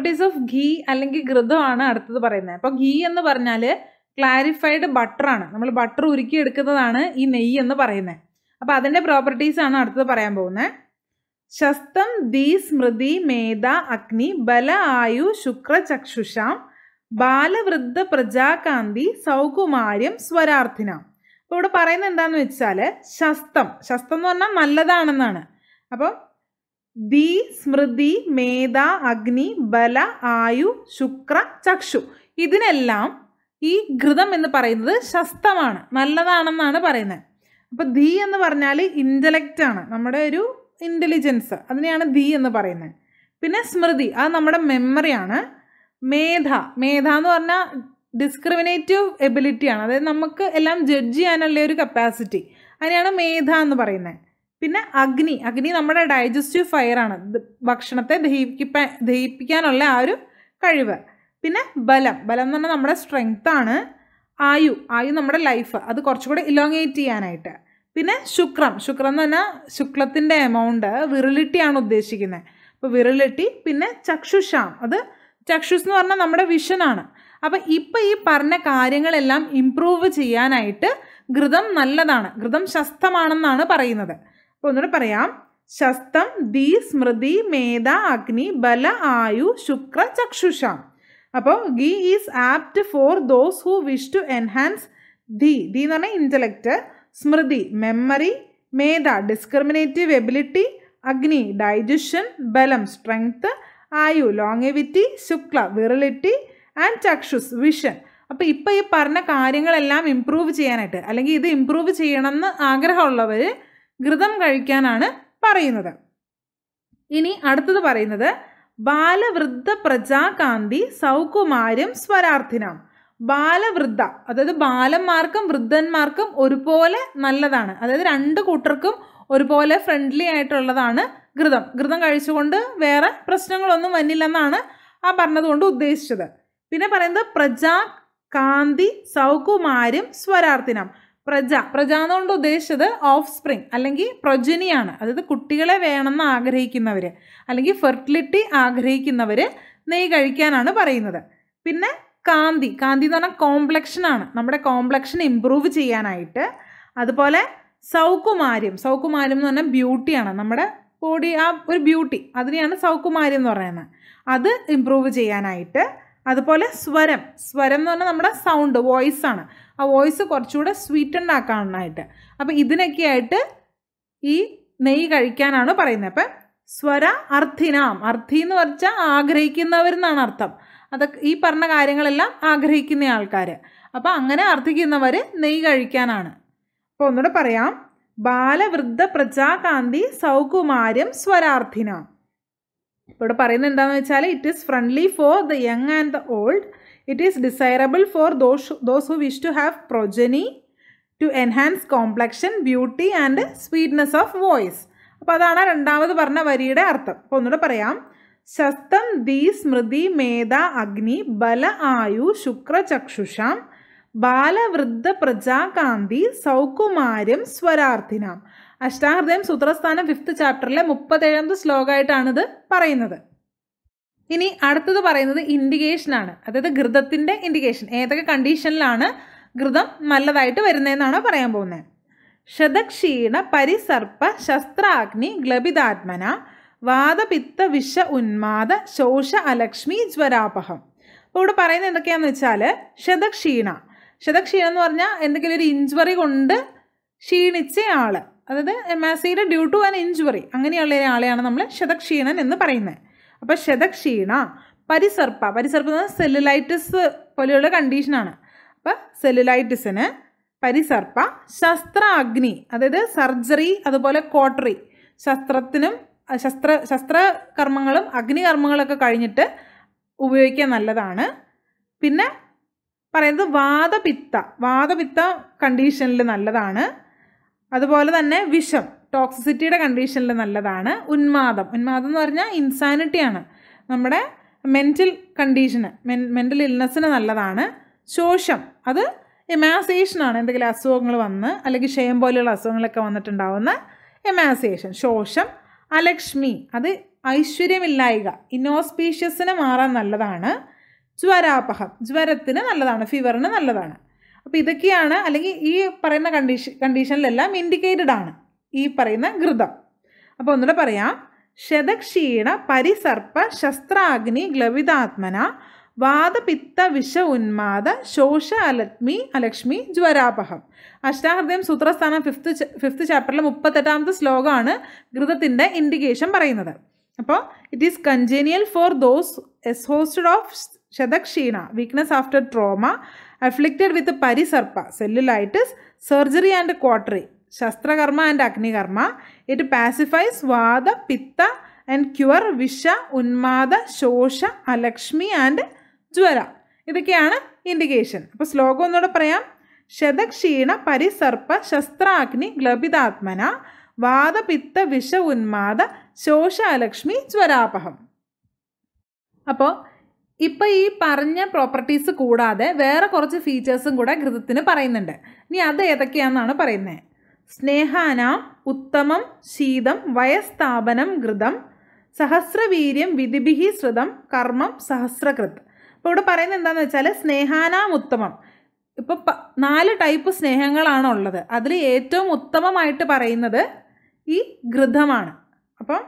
properties of ഘീ അല്ലെങ്കിൽ ഘൃതമാണ് അടുത്തത് പറയുന്നത് അപ്പോൾ ഘീ എന്ന് പറഞ്ഞാൽ ക്ലാരിഫൈഡ് ബട്ടറാണ് നമ്മൾ ബട്ടർ ഉരുക്കി എടുക്കുന്നതാണ് ഈ നെയ്യ് എന്ന് പറയുന്നത് അപ്പോൾ അതിൻ്റെ പ്രോപ്പർട്ടീസ് ആണ് അടുത്തത് പറയാൻ പോകുന്നത് ശസ്തം ദീ സ്മൃതി മേധ അഗ്നി ബല ആയു ശുക്ര ചക്ഷുഷാം ബാലവൃദ്ധ പ്രജാകാന്തി സൗകുമാര്യം സ്വരാർത്ഥിനാം അപ്പോൾ ഇവിടെ പറയുന്നത് എന്താണെന്ന് വെച്ചാൽ ശസ്തം ശസ്തം എന്ന് പറഞ്ഞാൽ നല്ലതാണെന്നാണ് അപ്പം ദി സ്മൃതി മേധ അഗ്നി ബല ആയു ശുക്ര ചക്ഷു ഇതിനെല്ലാം ഈ ഘൃതം എന്ന് പറയുന്നത് ശസ്തമാണ് നല്ലതാണെന്നാണ് പറയുന്നത് അപ്പോൾ ധി എന്ന് പറഞ്ഞാൽ ഇൻ്റലക്റ്റ് ആണ് നമ്മുടെ ഒരു ഇൻ്റലിജൻസ് അതിനെയാണ് ധി എന്ന് പറയുന്നത് പിന്നെ സ്മൃതി അത് നമ്മുടെ മെമ്മറിയാണ് മേധ മേധ എന്ന് പറഞ്ഞാൽ ഡിസ്ക്രിമിനേറ്റീവ് എബിലിറ്റിയാണ് അതായത് നമുക്ക് എല്ലാം ജഡ്ജ് ചെയ്യാനുള്ള ഒരു കപ്പാസിറ്റി അതിനെയാണ് മേധ എന്ന് പറയുന്നത് പിന്നെ അഗ്നി അഗ്നി നമ്മുടെ ഡൈജസ്റ്റീവ് ഫയറാണ് ഭക്ഷണത്തെ ദഹിപ്പിക്കാൻ ദഹിപ്പിക്കാനുള്ള ആ ഒരു കഴിവ് പിന്നെ ബലം ബലം എന്ന് പറഞ്ഞാൽ നമ്മുടെ സ്ട്രെങ്ത് ആണ് ആയു ആയു നമ്മുടെ ലൈഫ് അത് കുറച്ചുകൂടെ ഇലോങ്ങേറ്റ് ചെയ്യാനായിട്ട് പിന്നെ ശുക്രം ശുക്രം എന്ന് പറഞ്ഞാൽ ശുക്ലത്തിൻ്റെ എമൗണ്ട് വിറിലിറ്റിയാണ് ഉദ്ദേശിക്കുന്നത് അപ്പോൾ വിറിലിറ്റി പിന്നെ ചക്ഷുഷാം അത് ചക്ഷുസ് എന്ന് പറഞ്ഞാൽ നമ്മുടെ വിഷനാണ് അപ്പം ഇപ്പം ഈ പറഞ്ഞ കാര്യങ്ങളെല്ലാം ഇമ്പ്രൂവ് ചെയ്യാനായിട്ട് ഘൃതം നല്ലതാണ് ഘൃതം ശസ്തമാണെന്നാണ് പറയുന്നത് അപ്പോൾ ഒന്നുകൂടെ പറയാം ശസ്തം ദി സ്മൃതി മേധ അഗ്നി ബല ആയു ശുക്ര ചക്ഷുഷാം അപ്പോൾ ghee is apt for those who wish to enhance the the എന്ന് പറഞ്ഞാൽ ഇൻ്റലക്റ്റ് സ്മൃതി മെമ്മറി മേധ ഡിസ്ക്രിമിനേറ്റീവ് എബിലിറ്റി അഗ്നി ഡൈജഷൻ ബലം സ്ട്രെങ്ത് ആയു ലോങ്ങെവിറ്റി ശുക്ല വിറലിറ്റി ആൻഡ് ചക്ഷുസ് വിഷൻ അപ്പോൾ ഇപ്പോൾ ഈ പറഞ്ഞ കാര്യങ്ങളെല്ലാം ഇമ്പ്രൂവ് ചെയ്യാനായിട്ട് അല്ലെങ്കിൽ ഇത് ഇമ്പ്രൂവ് ചെയ്യണമെന്ന് ആഗ്രഹമുള്ളവർ ഘൃതം കഴിക്കാനാണ് പറയുന്നത് ഇനി അടുത്തത് പറയുന്നത് ബാലവൃദ്ധ പ്രജാകാന്തി സൗകുമാര്യം സ്വരാർത്ഥിനാം ബാലവൃദ്ധ അതായത് ബാലന്മാർക്കും വൃദ്ധന്മാർക്കും ഒരുപോലെ നല്ലതാണ് അതായത് രണ്ട് കൂട്ടർക്കും ഒരുപോലെ ഫ്രണ്ട്ലി ആയിട്ടുള്ളതാണ് ഘൃതം ഘൃതം കഴിച്ചുകൊണ്ട് വേറെ പ്രശ്നങ്ങളൊന്നും വന്നില്ലെന്നാണ് ആ പറഞ്ഞതുകൊണ്ട് ഉദ്ദേശിച്ചത് പിന്നെ പറയുന്നത് പ്രജാ കാന്തി സൗകുമാര്യം സ്വരാർത്ഥിനം പ്രജ പ്രജ എന്നുകൊണ്ട് ഉദ്ദേശിച്ചത് ഓഫ് സ്പ്രിങ് അല്ലെങ്കിൽ പ്രൊജനിയാണ് അതായത് കുട്ടികളെ വേണമെന്ന് ആഗ്രഹിക്കുന്നവർ അല്ലെങ്കിൽ ഫെർട്ടിലിറ്റി ആഗ്രഹിക്കുന്നവർ നെയ്യ് കഴിക്കാനാണ് പറയുന്നത് പിന്നെ കാന്തി കാന്തി എന്ന് പറഞ്ഞാൽ കോംപ്ലക്ഷൻ ആണ് നമ്മുടെ കോംപ്ലക്ഷൻ ഇമ്പ്രൂവ് ചെയ്യാനായിട്ട് അതുപോലെ സൗകുമാര്യം സൗകുമാര്യം എന്ന് പറഞ്ഞാൽ ബ്യൂട്ടിയാണ് നമ്മുടെ ബോഡി ആ ഒരു ബ്യൂട്ടി അതിനെയാണ് സൗകുമാര്യം എന്ന് പറയുന്നത് അത് ഇമ്പ്രൂവ് ചെയ്യാനായിട്ട് അതുപോലെ സ്വരം സ്വരം എന്ന് പറഞ്ഞാൽ നമ്മുടെ സൗണ്ട് വോയിസ് ആണ് ആ വോയിസ് കുറച്ചുകൂടെ സ്വീറ്റൻഡ് ആക്കാനായിട്ട് അപ്പോൾ ഇതിനൊക്കെ ആയിട്ട് ഈ നെയ്യ് കഴിക്കാനാണ് പറയുന്നത് അപ്പം സ്വര അർത്ഥിനാം അർത്ഥി എന്ന് പറഞ്ഞാൽ ആഗ്രഹിക്കുന്നവരെന്നാണ് അർത്ഥം അതൊക്കെ ഈ പറഞ്ഞ കാര്യങ്ങളെല്ലാം ആഗ്രഹിക്കുന്ന ആൾക്കാർ അപ്പോൾ അങ്ങനെ അർത്ഥിക്കുന്നവർ നെയ്യ് കഴിക്കാനാണ് അപ്പോൾ ഒന്നുകൂടെ പറയാം ബാലവൃദ്ധ പ്രജാകാന്തി സൗകുമാര്യം സ്വരാർത്ഥിനാം ഇപ്പോൾ ഇവിടെ പറയുന്നത് എന്താണെന്ന് വെച്ചാൽ it is friendly for the young and the old it is desirable for those those who wish to have progeny to enhance complexion beauty and sweetness of voice അപ്പോൾ അതാണ് രണ്ടാമത് പറഞ്ഞ വരിയുടെ അർത്ഥം അപ്പോൾ ഒന്നുകൂടെ പറയാം ശസ്തം ദി സ്മൃതി മേധ അഗ്നി ബല ആയു ശുക്ര ചക്ഷുഷാം ബാലവൃദ്ധ പ്രജാകാന്തി സൗകുമാര്യം സ്വരാർത്ഥിനാം അഷ്ടാഹൃദയം സൂത്രസ്ഥാനം ഫിഫ്ത്ത് ചാപ്റ്ററിലെ മുപ്പത്തേഴാമത് ശ്ലോകമായിട്ടാണിത് പറയുന്നത് ഇനി അടുത്തത് പറയുന്നത് ഇൻഡിക്കേഷൻ ആണ് അതായത് ഘൃതത്തിൻ്റെ ഇൻഡിക്കേഷൻ ഏതൊക്കെ കണ്ടീഷനിലാണ് ഘൃതം നല്ലതായിട്ട് വരുന്നതെന്നാണ് പറയാൻ പോകുന്നത് ശതക്ഷീണ പരിസർപ്പ ശസ്ത്രാഗ്നി ഗ്ലപിതാത്മന വാദപിത്ത വിഷ ഉന്മാദ ശോഷ അലക്ഷ്മി ജ്വരാപഹം അപ്പോൾ ഇവിടെ പറയുന്നത് എന്തൊക്കെയാണെന്ന് വെച്ചാൽ ശതക്ഷീണ ശതക്ഷീണം എന്ന് പറഞ്ഞാൽ എന്തെങ്കിലും ഒരു ഇഞ്ചുറി കൊണ്ട് ക്ഷീണിച്ച ആൾ അതായത് എമാസിയുടെ ഡ്യൂ ടു ആൻ ഇഞ്ചുറി അങ്ങനെയുള്ള ഒരാളെയാണ് നമ്മൾ ശതക്ഷീണൻ എന്ന് പറയുന്നത് അപ്പോൾ ശതക്ഷീണ പരിസർപ്പ പരിസർപ്പ എന്ന് പറഞ്ഞാൽ സെല്ലുലൈറ്റിസ് പോലെയുള്ള കണ്ടീഷനാണ് അപ്പോൾ സെല്ലുലൈറ്റിസിന് പരിസർപ്പ ശസ്ത്ര അഗ്നി അതായത് സർജറി അതുപോലെ കോട്ടറി ശസ്ത്രത്തിനും ശസ്ത്ര ശസ്ത്രകർമ്മങ്ങളും അഗ്നികർമ്മങ്ങളൊക്കെ കഴിഞ്ഞിട്ട് ഉപയോഗിക്കാൻ നല്ലതാണ് പിന്നെ പറയുന്നത് വാദപിത്ത വാദപിത്ത കണ്ടീഷനിൽ നല്ലതാണ് അതുപോലെ തന്നെ വിഷം ടോക്സിസിറ്റിയുടെ കണ്ടീഷനിൽ നല്ലതാണ് ഉന്മാദം ഉന്മാദം എന്ന് പറഞ്ഞാൽ ഇൻസാനിറ്റിയാണ് നമ്മുടെ മെൻറ്റൽ കണ്ടീഷന് മെൻ മെൻ്റൽ ഇൽനെസ്സിന് നല്ലതാണ് ശോഷം അത് എമാസേഷനാണ് എന്തെങ്കിലും അസുഖങ്ങൾ വന്ന് അല്ലെങ്കിൽ ക്ഷയം പോലെയുള്ള അസുഖങ്ങളൊക്കെ വന്നിട്ടുണ്ടാവുന്ന എമാസേഷൻ ശോഷം അലക്ഷ്മി അത് ഐശ്വര്യമില്ലായിക ഇനോസ്പീഷ്യസിന് മാറാൻ നല്ലതാണ് ജ്വരാപഹം ജ്വരത്തിന് നല്ലതാണ് ഫീവറിന് നല്ലതാണ് അപ്പോൾ ഇതൊക്കെയാണ് അല്ലെങ്കിൽ ഈ പറയുന്ന കണ്ടീഷൻ കണ്ടീഷനിലെല്ലാം ഇൻഡിക്കേറ്റഡ് ആണ് ഈ പറയുന്ന ഘൃതം അപ്പോൾ ഒന്നുകൂടെ പറയാം ശതക്ഷീണ പരിസർപ്പ ശസ്ത്രാഗ്നി ഗ്ലവിതാത്മന വാദപിത്ത വിഷ ഉന്മാദ ശോഷ അലക്ഷ്മി അലക്ഷ്മി ജ്വരാപഹം അഷ്ടാഹൃദയം സൂത്രസ്ഥാനം ഫിഫ്ത്ത് ഫിഫ്ത്ത് ചാപ്റ്ററിലെ മുപ്പത്തെട്ടാമത്തെ ശ്ലോകമാണ് ഘൃതത്തിൻ്റെ ഇൻഡിക്കേഷൻ പറയുന്നത് അപ്പോൾ it is congenial for those exhausted of ശതക്ഷീണ weakness after trauma afflicted with പരിസർപ്പ സെല്ലുലൈറ്റിസ് സർജറി ആൻഡ് ക്വാട്ടറി ശസ്ത്രകർമ്മ ആൻഡ് അഗ്നികർമ്മ ഇറ്റ് പാസിഫൈസ് വാദ പിത്ത ആൻഡ് ക്യുവർ വിഷ ഉന്മാദ ശോഷ അലക്ഷ്മി ആൻഡ് ജ്വര ഇതൊക്കെയാണ് ഇൻഡിക്കേഷൻ അപ്പോൾ ശ്ലോകം ഒന്നുകൂടെ പറയാം ശതക്ഷീണ പരിസർപ്പ ശസ്ത്രാഗ്നി ഗ്ലപിതാത്മന വാദപിത്ത വിഷ ഉന്മാദ ശോഷ അലക്ഷ്മി ജ്വരാപഹം അപ്പോൾ ഇപ്പോൾ ഈ പറഞ്ഞ പ്രോപ്പർട്ടീസ് കൂടാതെ വേറെ കുറച്ച് ഫീച്ചേഴ്സും കൂടെ ഘൃതത്തിന് പറയുന്നുണ്ട് ഇനി അത് ഏതൊക്കെയാണെന്നാണ് പറയുന്നത് സ്നേഹാനാം ഉത്തമം ശീതം വയസ്ഥാപനം ഘൃതം സഹസ്രവീര്യം വിധിഭിഹി ശ്രുതം കർമ്മം സഹസ്രകൃത് അപ്പോൾ ഇവിടെ പറയുന്നത് എന്താണെന്ന് വെച്ചാൽ സ്നേഹാനാം ഉത്തമം ഇപ്പോൾ പ നാല് ടൈപ്പ് സ്നേഹങ്ങളാണ് ഉള്ളത് അതിൽ ഏറ്റവും ഉത്തമമായിട്ട് പറയുന്നത് ഈ ഘൃതമാണ് അപ്പം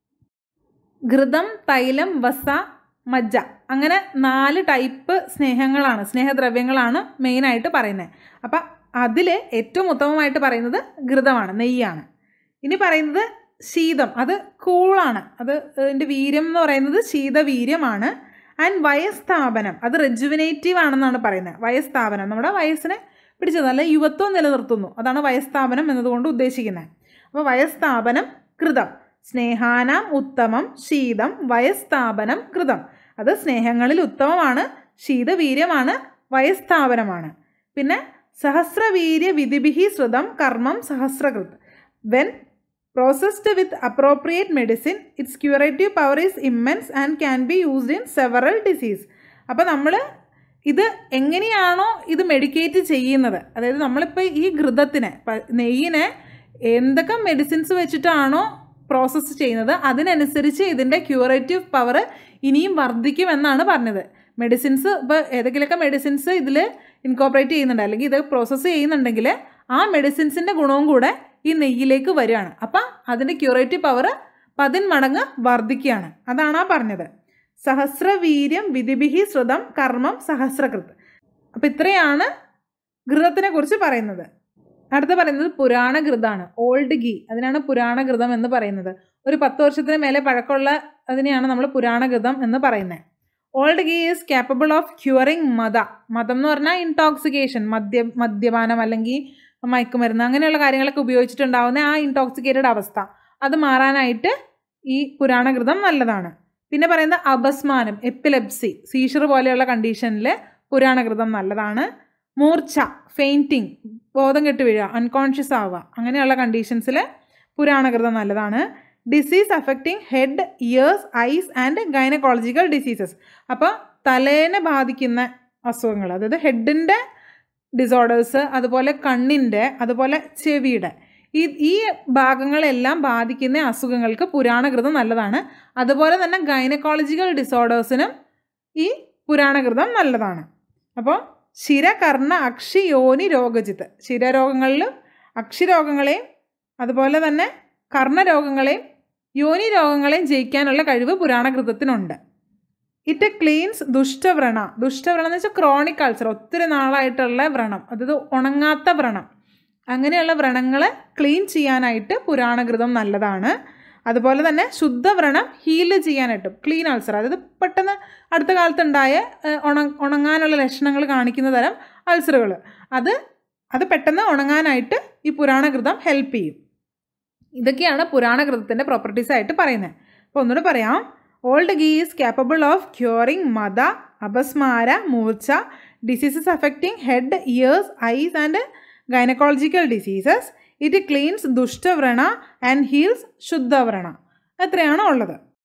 ഘൃതം തൈലം വസ മജ്ജ അങ്ങനെ നാല് ടൈപ്പ് സ്നേഹങ്ങളാണ് സ്നേഹദ്രവ്യങ്ങളാണ് മെയിനായിട്ട് പറയുന്നത് അപ്പം അതിൽ ഏറ്റവും ഉത്തമമായിട്ട് പറയുന്നത് ഘൃതമാണ് നെയ്യാണ് ഇനി പറയുന്നത് ശീതം അത് കൂളാണ് അത് അതിൻ്റെ വീര്യം എന്ന് പറയുന്നത് ശീതവീര്യമാണ് ആൻഡ് വയസ്ഥാപനം അത് റെജുവിനേറ്റീവ് ആണെന്നാണ് പറയുന്നത് വയസ്ഥാപനം നമ്മുടെ വയസ്സിനെ പിടിച്ചത് അല്ല യുവത്വം നിലനിർത്തുന്നു അതാണ് വയസ്ഥാപനം എന്നതുകൊണ്ട് ഉദ്ദേശിക്കുന്നത് അപ്പോൾ വയസ്ഥാപനം കൃതം സ്നേഹാനാം ഉത്തമം ശീതം വയസ്ഥാപനം കൃതം അത് സ്നേഹങ്ങളിൽ ഉത്തമമാണ് ശീതവീര്യമാണ് വയസ്ഥാപനമാണ് പിന്നെ സഹസ്രവീര്യ വിധിഭിഹി ശ്രുതം കർമ്മം സഹസ്രകൃത് when processed with appropriate medicine its curative power is immense and can be used in several disease അപ്പോൾ നമ്മൾ ഇത് എങ്ങനെയാണോ ഇത് മെഡിക്കേറ്റ് ചെയ്യുന്നത് അതായത് നമ്മളിപ്പോൾ ഈ ഘൃതത്തിനെ നെയ്യിനെ എന്തൊക്കെ മെഡിസിൻസ് വെച്ചിട്ടാണോ പ്രോസസ്സ് ചെയ്യുന്നത് അതിനനുസരിച്ച് ഇതിൻ്റെ ക്യൂറേറ്റീവ് പവർ ഇനിയും വർദ്ധിക്കുമെന്നാണ് പറഞ്ഞത് മെഡിസിൻസ് ഇപ്പോൾ ഏതെങ്കിലുമൊക്കെ മെഡിസിൻസ് ഇതിൽ ഇൻകോപ്പറേറ്റ് ചെയ്യുന്നുണ്ട് അല്ലെങ്കിൽ ഇത് പ്രോസസ്സ് ചെയ്യുന്നുണ്ടെങ്കിൽ ആ മെഡിസിൻസിൻ്റെ ഗുണവും കൂടെ ഈ നെയ്യിലേക്ക് വരികയാണ് അപ്പം അതിൻ്റെ ക്യൂറേറ്റീവ് പവർ പതിന്മടങ്ങ് വർദ്ധിക്കുകയാണ് അതാണ് ആ പറഞ്ഞത് സഹസ്രവീര്യം വിധിഭിഹി ശ്രുതം കർമ്മം സഹസ്രകൃത് അപ്പം ഇത്രയാണ് ഘൃതത്തിനെ കുറിച്ച് പറയുന്നത് അടുത്ത പറയുന്നത് പുരാണഘൃതാണ് ഓൾഡ് ഗീ അതിനാണ് പുരാണഘൃതം എന്ന് പറയുന്നത് ഒരു പത്ത് വർഷത്തിന് മേലെ പഴക്കമുള്ള അതിനെയാണ് നമ്മൾ പുരാണഘൃതം എന്ന് പറയുന്നത് old ghee is capable of curing മത മതം എന്ന് പറഞ്ഞാൽ ഇൻടോക്സിക്കേഷൻ മദ്യ മദ്യപാനം അല്ലെങ്കിൽ മയക്കുമരുന്ന് അങ്ങനെയുള്ള കാര്യങ്ങളൊക്കെ ഉപയോഗിച്ചിട്ടുണ്ടാവുന്ന ആ ഇൻടോക്സിക്കേറ്റഡ് അവസ്ഥ അത് മാറാനായിട്ട് ഈ പുരാണഘൃതം നല്ലതാണ് പിന്നെ പറയുന്നത് അപസ്മാനം എപ്പിലെപ്സി സീഷർ പോലെയുള്ള കണ്ടീഷനിൽ പുരാണഘൃതം നല്ലതാണ് മൂർച്ച ഫെയിൻറ്റിങ് ബോധം കെട്ട് വീഴുക അൺകോൺഷ്യസ് ആവുക അങ്ങനെയുള്ള കണ്ടീഷൻസിൽ പുരാണഘൃതം നല്ലതാണ് disease affecting head ears eyes and gynaecological diseases അപ്പോൾ തലേനെ ബാധിക്കുന്ന അസുഖങ്ങൾ അതായത് ഹെഡിൻ്റെ ഡിസോർഡേഴ്സ് അതുപോലെ കണ്ണിൻ്റെ അതുപോലെ ചെവിയുടെ ഈ ഈ ഭാഗങ്ങളെല്ലാം ബാധിക്കുന്ന അസുഖങ്ങൾക്ക് പുരാണഘൃതം നല്ലതാണ് അതുപോലെ തന്നെ ഗൈനക്കോളജിക്കൽ ഡിസോർഡേഴ്സിനും ഈ പുരാണഘൃതം നല്ലതാണ് അപ്പോൾ ശിരകർണ അക്ഷി യോനി രോഗജിത്ത് ശിരരോഗങ്ങളിലും അക്ഷിരോഗങ്ങളെയും അതുപോലെ തന്നെ കർണരോഗങ്ങളെയും യോനി രോഗങ്ങളെയും ജയിക്കാനുള്ള കഴിവ് പുരാണഘൃതത്തിനുണ്ട് ഇറ്റ് ക്ലീൻസ് ദുഷ്ടവ്രണ ദുഷ്ടവ്രണം എന്ന് വെച്ചാൽ ക്രോണിക് അൾസർ ഒത്തിരി നാളായിട്ടുള്ള വ്രണം അതായത് ഉണങ്ങാത്ത വ്രണം അങ്ങനെയുള്ള വ്രണങ്ങളെ ക്ലീൻ ചെയ്യാനായിട്ട് പുരാണഘൃതം നല്ലതാണ് അതുപോലെ തന്നെ ശുദ്ധവ്രണം ഹീല് ചെയ്യാനായിട്ടും ക്ലീൻ അൾസർ അതായത് പെട്ടെന്ന് അടുത്ത കാലത്തുണ്ടായ ഉണ ഉണങ്ങാനുള്ള ലക്ഷണങ്ങൾ കാണിക്കുന്ന തരം അൾസറുകൾ അത് അത് പെട്ടെന്ന് ഉണങ്ങാനായിട്ട് ഈ പുരാണഘൃതം ഹെൽപ്പ് ചെയ്യും ഇതൊക്കെയാണ് പുരാണഘൃതത്തിൻ്റെ പ്രോപ്പർട്ടീസ് ആയിട്ട് പറയുന്നത് അപ്പോൾ ഒന്നുകൂടെ പറയാം old ghee is capable of curing മത അപസ്മാര മൂർച്ച diseases affecting head ears eyes and gynaecological diseases it cleanses ദുഷ്ടവ്രണ ആൻഡ് ഹീൽസ് ശുദ്ധവ്രണ എത്രയാണ് ഉള്ളത്